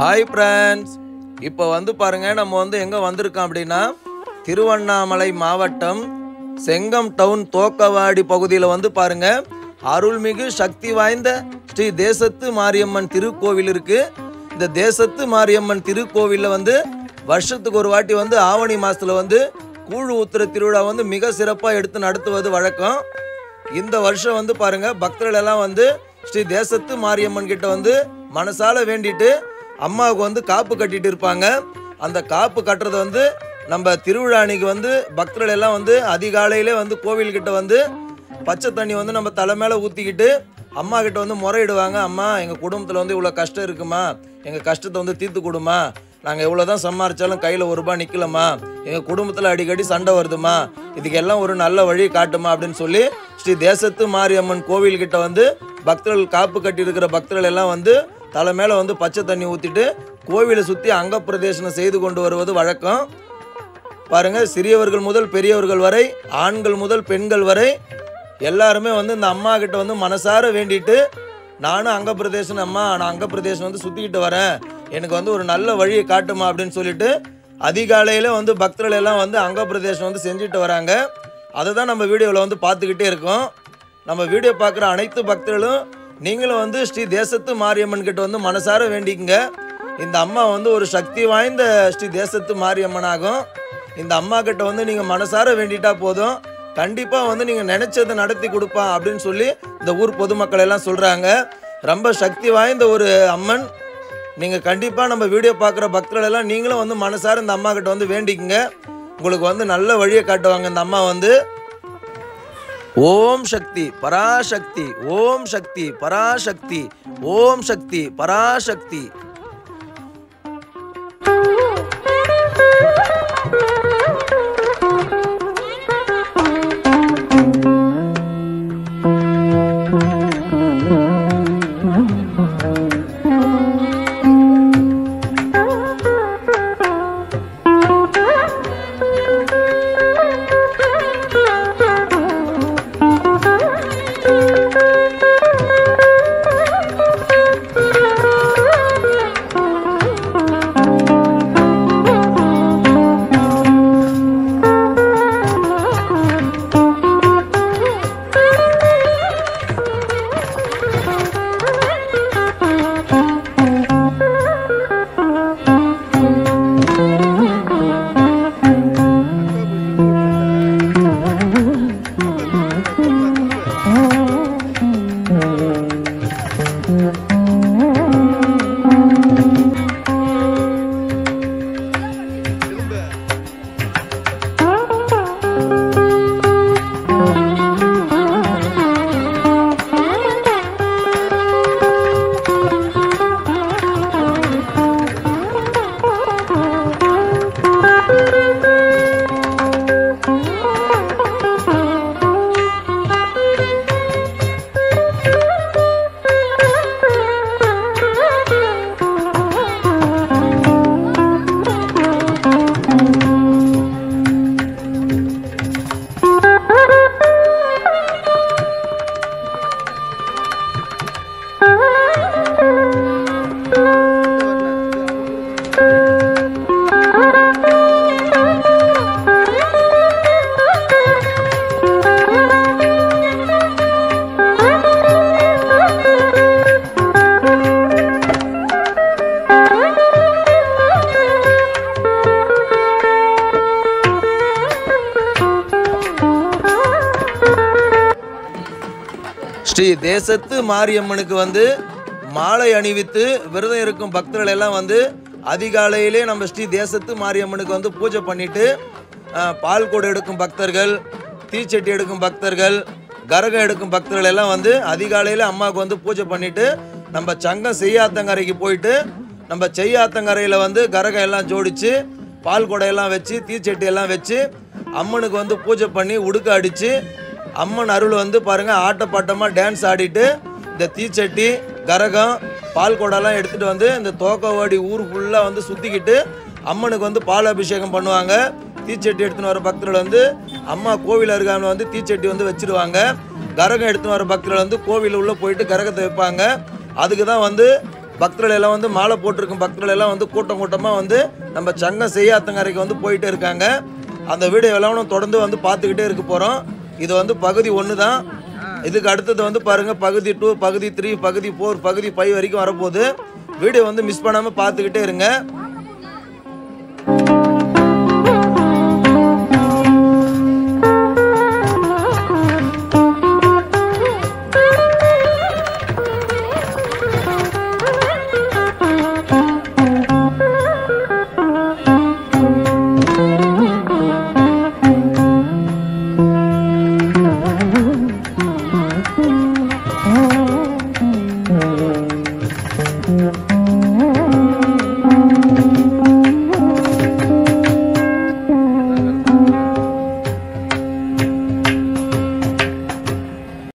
hi friends இப்போ வந்து பாருங்க நம்ம வந்து எங்கே வந்திருக்கோம் அப்படின்னா திருவண்ணாமலை மாவட்டம் செங்கம் டவுன் தோக்கவாடி பகுதியில் வந்து பாருங்க அருள்மிகு சக்தி வாய்ந்த ஸ்ரீ தேசத்து மாரியம்மன் திருக்கோவில் இருக்கு இந்த தேசத்து மாரியம்மன் திருக்கோவிலில் வந்து வருஷத்துக்கு ஒரு வாட்டி வந்து ஆவணி மாசத்துல வந்து கூழ் ஊத்துற திருவிழா வந்து மிக சிறப்பாக எடுத்து நடத்துவது வழக்கம் இந்த வருஷம் வந்து பாருங்க பக்தர்கள் எல்லாம் வந்து ஸ்ரீ தேசத்து மாரியம்மன் கிட்ட வந்து மனசால வேண்டிட்டு அம்மாவுக்கு வந்து காப்பு கட்டிட்டு இருப்பாங்க அந்த காப்பு கட்டுறது வந்து நம்ம திருவிழா அன்னைக்கு வந்து பக்தர்கள் எல்லாம் வந்து அதிகாலையிலே வந்து கோவில்கிட்ட வந்து பச்சை தண்ணி வந்து நம்ம தலை மேலே ஊற்றிக்கிட்டு அம்மா கிட்ட வந்து முறையிடுவாங்க அம்மா எங்கள் குடும்பத்தில் வந்து இவ்வளோ கஷ்டம் இருக்குமா எங்கள் கஷ்டத்தை வந்து தீர்த்து கொடுமா நாங்கள் எவ்வளோ தான் சம்பாரிச்சாலும் கையில் ஒரு ரூபாய் நிற்கலம்மா எங்கள் குடும்பத்தில் அடிக்கடி சண்டை வருதுமா இதுக்கு எல்லாம் ஒரு நல்ல வழி காட்டுமா அப்படின்னு சொல்லி ஸ்ரீ தேசத்து மாரியம்மன் கோவில்கிட்ட வந்து பக்தர்கள் காப்பு கட்டி இருக்கிற பக்தர்கள் எல்லாம் வந்து தலை மேலே வந்து பச்சை தண்ணி ஊற்றிட்டு கோவிலை சுற்றி அங்க பிரதேசனம் செய்து கொண்டு வருவது வழக்கம் பாருங்க சிறியவர்கள் முதல் பெரியவர்கள் வரை ஆண்கள் முதல் பெண்கள் வரை எல்லாருமே வந்து இந்த அம்மா கிட்ட வந்து மனசார வேண்டிட்டு நானும் அங்க பிரதேசம் அம்மா நான் அங்க பிரதேசம் வந்து சுத்திக்கிட்டு வரேன் எனக்கு வந்து ஒரு நல்ல வழியை காட்டுமா அப்படின்னு சொல்லிட்டு அதிகாலையில வந்து பக்தர்கள் எல்லாம் வந்து அங்க பிரதேசம் வந்து செஞ்சுட்டு வராங்க அதை தான் நம்ம வீடியோவில் வந்து பார்த்துக்கிட்டே இருக்கோம் நம்ம வீடியோ பார்க்குற அனைத்து பக்தர்களும் நீங்களும் வந்து ஸ்ரீ தேசத்து மாரியம்மன் கிட்ட வந்து மனசார வேண்டிக்கங்க இந்த அம்மா வந்து ஒரு சக்தி வாய்ந்த ஸ்ரீ தேசத்து மாரியம்மனாகும் இந்த அம்மா கிட்ட வந்து நீங்கள் மனசார வேண்டிட்டா போதும் கண்டிப்பாக வந்து நீங்கள் நினச்சதை நடத்தி கொடுப்பா அப்படின்னு சொல்லி இந்த ஊர் பொதுமக்கள் எல்லாம் சொல்கிறாங்க ரொம்ப சக்தி வாய்ந்த ஒரு அம்மன் நீங்கள் கண்டிப்பாக நம்ம வீடியோ பார்க்குற பக்தர்கள் எல்லாம் நீங்களும் வந்து மனசார இந்த அம்மா கிட்ட வந்து வேண்டிக்கங்க உங்களுக்கு வந்து நல்ல வழியை காட்டுவாங்க இந்த அம்மா வந்து ஓம் சக்தி பராசக்தி ஓம் சக்தி பராசக்தி ஓம் சக்தி பராசக்தி ஸ்ரீ தேசத்து மாரியம்மனுக்கு வந்து மாலை அணிவித்து விரதம் இருக்கும் பக்தர்கள் எல்லாம் வந்து அதிகாலையிலே நம்ம ஸ்ரீ தேசத்து மாரியம்மனுக்கு வந்து பூஜை பண்ணிட்டு அஹ், பால் கூட எடுக்கும் பக்தர்கள் தீச்சட்டி எடுக்கும் பக்தர்கள் கரகம் எடுக்கும் பக்தர்கள் எல்லாம் வந்து அதிகாலையில் அம்மாவுக்கு வந்து பூஜை பண்ணிட்டு நம்ம சங்கம் செய்யாத்தங்கரைக்கு போயிட்டு நம்ம செய்யாத்தங்கரையில் வந்து கரகம் எல்லாம் ஜோடிச்சு பால் குடையெல்லாம் வச்சு தீச்சட்டி எல்லாம் வச்சு அம்மனுக்கு வந்து பூஜை பண்ணி உடுக்க அடித்து அம்மன் அருள் வந்து பாருங்க ஆட்டப்பாட்டமாக டான்ஸ் ஆடிட்டு இந்த தீச்சட்டி கரகம் பால் குடம்லாம் எடுத்துகிட்டு வந்து இந்த தோக்கவாடி ஊர் ஃபுல்லாக வந்து சுற்றிக்கிட்டு அம்மனுக்கு வந்து பால் அபிஷேகம் பண்ணுவாங்க தீச்சட்டி எடுத்துன்னு வர பக்தர்கள் வந்து அம்மா கோவில் அருகாமல் வந்து தீச்சட்டி வந்து வச்சிருவாங்க கரகம் எடுத்துன்னு வர பக்தர்கள் வந்து கோவில் உள்ளே போயிட்டு கரகத்தை வைப்பாங்க அதுக்கு தான் வந்து பக்தர்கள் எல்லாம் வந்து மாலை போட்டிருக்கும் பக்தர்கள் எல்லாம் வந்து கூட்டம் கூட்டமாக வந்து நம்ம சங்கம் செய்யாத்தங்கரைக்கு வந்து போயிட்டே இருக்காங்க அந்த வீடியோ எல்லாம் தொடர்ந்து வந்து பார்த்துக்கிட்டே இருக்க போகிறோம் இது வந்து பகுதி ஒன்று தான் இதுக்கு அடுத்தது வந்து பாருங்க பகுதி டூ பகுதி த்ரீ பகுதி ஃபோர் பகுதி ஃபைவ் வரைக்கும் வரப்போகுது வீடியோ வந்து மிஸ் பண்ணாமல் பார்த்துக்கிட்டே இருங்க